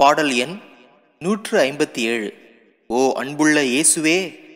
பாடல் எண் நூற்று ஐம்பத்தி ஏழு ஓ அன்புள்ள இயேசுவே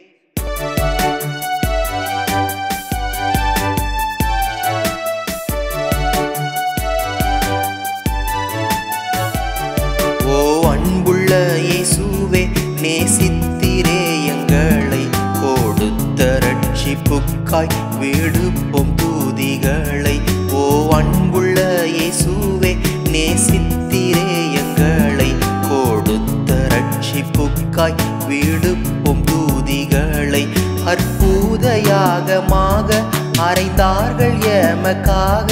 ஓ அன்புள்ள இயேசுவே நேசித்திரே எங்களை கொடுத்த ரட்சிப்புக்காய் விடுப்போம் தூதிகளை ஓ அன்புள்ள இயேசுவே நேசித்திரே எங்களை கொடுத்த ரட்சிப்புக்காய் விடுப்போம் தூதிகளை அற்புதயாகமாக அறைந்தார்கள் எமக்காக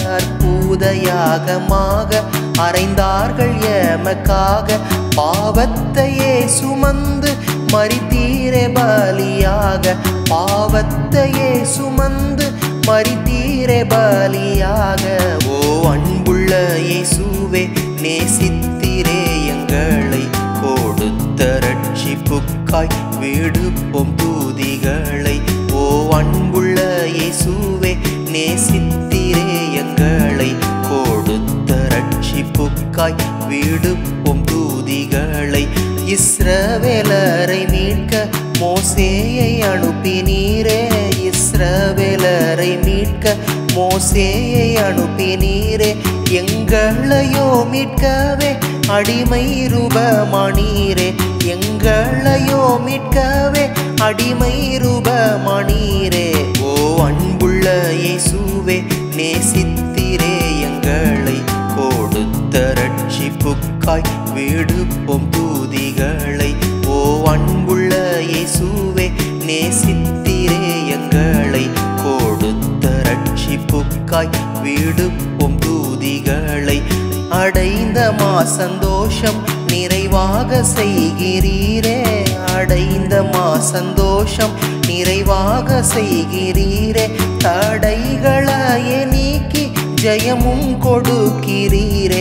அற்புதயாகமாக அறைந்தார்கள் எமக்காக பாவத்தையே சுமந்து மறித்தீரே பலியாக பாவத்தையே சுமந்து மறித்தீரே பலியாக ஓ அன்புள்ள இயேசுவே நேசித்தீரே எங்களை கொடுத்த ரட்சிப்புக்காய் விடுப்போம் தூதிகளை ஓ அன்புள்ள இயேசுவே நேசித்தீரே எங்களை கொடுத்த ரட்சிப்புக்காய் விடுப்போம் தூதிகளை இஸ்ரவேலரை மீட்க மோசேயை அனுப்பினீரே இஸ்ரவேலரை மீட்க மோசேயை அனுப்பினீரே எங்களையோ மீட்கவே அடிமை ரூபமணீரே எங்களையோ மீட்கவே அடிமை ரூபமணீரே ஓ அன்புள்ள இயேசுவே நேசித்திரே எங்களை கொடுத்த ரட்சிப்புக்காய் விடுப்போம் தூதிகளை ஓ அன்புள்ள இயேசுவே நேசித்திரே எங்களை கொடுத்த ரட்சிப்புக்காய் விடுப்போம் தூதிகளை அடைந்த மா சந்தோஷம் நிறைவாக செய்கிறீரே அடைந்த மா சந்தோஷம் நிறைவாக செய்கிறீரே தடைகளையே நீக்கி ஜெயமும் கொடுக்கிறீரே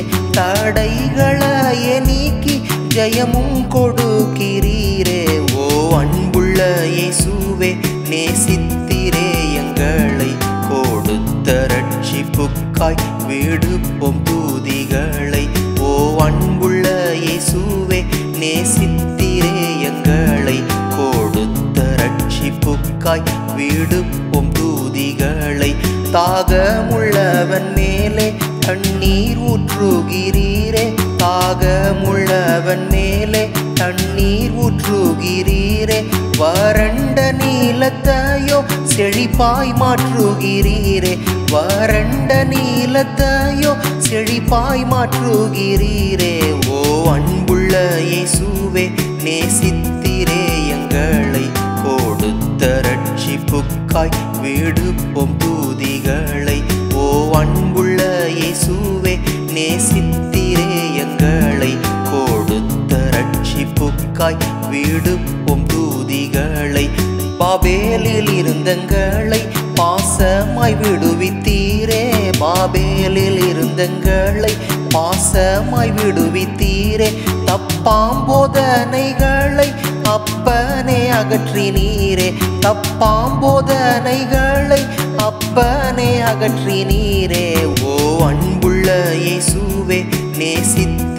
தடைகளையே நீக்கி ஜெயமும் கொடுக்கிறீரே ஓ அன்புள்ள இயேசுவே நேசித்திரே எங்களை கொடுத்த ரட்சிப்புக்காய் விடுப்போம் தூதிகளை ஓ அன்புள்ள இயேசுவே நேசித்திரே எங்களை கொடுத்த ரட்சிப்புக்காய் விடுப்போம் தூதிகளை தாகமுள்ளவன் மேலே தண்ணீர் ஊற்றுகிறீரே தாகமுள்ளவன் மேலே தண்ணீர் ஊற்றுகிறீரே வறண்ட நீலத்தையோ செழிப்பாய் மாற்றுகிறீரே வறண்ட நீலத்தையோ செழிப்பாய் மாற்றுகிறீரே ஓ அன்புள்ள இயேசுவே நேசித்திரே எங்களை கொடுத்த ரட்சிப்புக்காய் விடுப்போம் தூதிகளை ஓ அன்புள்ள இயேசுவே நேசித்திரே எங்களை கொடுத்த ரட்சிப்புக்காய் விடுப்போம் தூதிகளை பாபேலில் இருந்தங்களை பாசமாய் விடுவித்தீரே பாபேலில் இருந்தங்களை பாசமாய் விடுவித்தீரே தப்பாம் போதனைகளை அப்பனே அகற்றினீரே தப்பாம் போதனைகளை அப்பனே அகற்றினீரே ஓ அன்புள்ள இயேசுவே நேசித்த